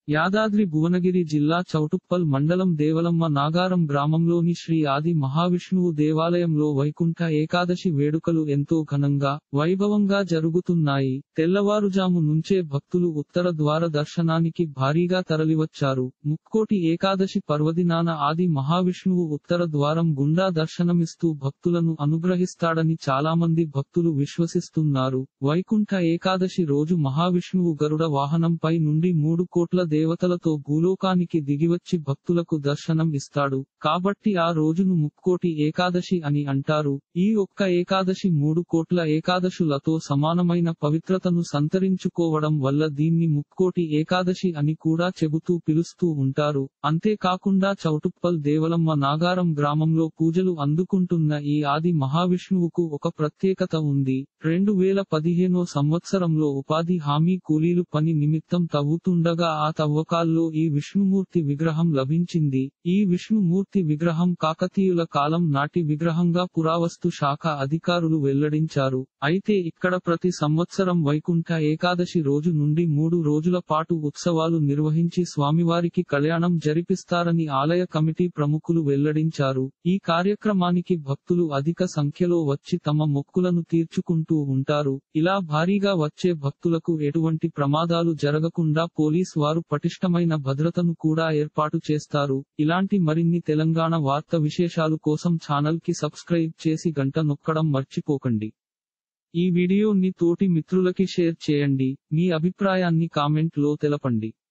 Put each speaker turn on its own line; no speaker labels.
యాదాద్రి భువనగిరి జిల్లా చౌటుప్పల్ మండలం దేవలమ్మ నాగారం గ్రామంలోని శ్రీ ఆది మహావిష్ణువు దేవాలయంలో వైకుంఠ ఏకాదశి వేడుకలు ఎంతో ఘనంగా వైభవంగా జరుగుతున్నాయి తెల్లవారుజాము నుంచే భక్తులు ఉత్తర ద్వార దర్శనానికి భారీగా తరలివచ్చారు ముక్కోటి ఏకాదశి పర్వదినాన ఆది మహావిష్ణువు ఉత్తర ద్వారం గుండా దర్శనమిస్తూ భక్తులను అనుగ్రహిస్తాడని చాలామంది భక్తులు విశ్వసిస్తున్నారు వైకుంఠ ఏకాదశి రోజు మహావిష్ణువు గరుడ వాహనంపై నుండి మూడు కోట్ల దేవతలతో భూలోకానికి దిగివచ్చి భక్తులకు దర్శనం ఇస్తాడు కాబట్టి ఆ రోజును ముక్కోటి ఏకాదశి అని అంటారు ఈ ఒక్క ఏకాదశి మూడు కోట్ల ఏకాదశులతో సమానమైన పవిత్రతను సంతరించుకోవడం వల్ల దీన్ని ముక్కోటి ఏకాదశి అని కూడా చెబుతూ పిలుస్తూ ఉంటారు అంతేకాకుండా చౌటుప్పల్ దేవలమ్మ నాగారం గ్రామంలో పూజలు అందుకుంటున్న ఈ ఆది మహావిష్ణువుకు ఒక ప్రత్యేకత ఉంది రెండు వేల పదిహేనో సంవత్సరంలో ఉపాధి హామీ కూలీలు పని నిమిత్తం తవ్వుతుండగా ఆ తవ్వకాల్లో ఈ విష్ణుమూర్తి విగ్రహం లభించింది ఈ విష్ణుమూర్తి విగ్రహం కాకతీయుల కాలం నాటి విగ్రహంగా పురావస్తు శాఖ అధికారులు వెల్లడించారు అయితే ఇక్కడ ప్రతి సంవత్సరం వైకుంఠ ఏకాదశి రోజు నుండి మూడు రోజుల పాటు ఉత్సవాలు నిర్వహించి స్వామివారికి కళ్యాణం జరిపిస్తారని ఆలయ కమిటీ ప్రముఖులు వెల్లడించారు ఈ కార్యక్రమానికి భక్తులు అధిక సంఖ్యలో వచ్చి తమ మొక్కులను తీర్చుకుంటూ ఉంటారు ఇలా భారీగా వచ్చే భక్తులకు ఎటువంటి ప్రమాదాలు జరగకుండా పోలీస్ వారు పటిష్టమైన భద్రతను కూడా ఏర్పాటు చేస్తారు ఇలాంటి మరిన్ని తెలంగాణ వార్త విశేషాలు కోసం ఛానల్ కి సబ్స్క్రైబ్ చేసి గంట నొక్కడం మర్చిపోకండి ఈ వీడియోని తోటి మిత్రులకి షేర్ చేయండి మీ అభిప్రాయాన్ని కామెంట్ లో తెలపండి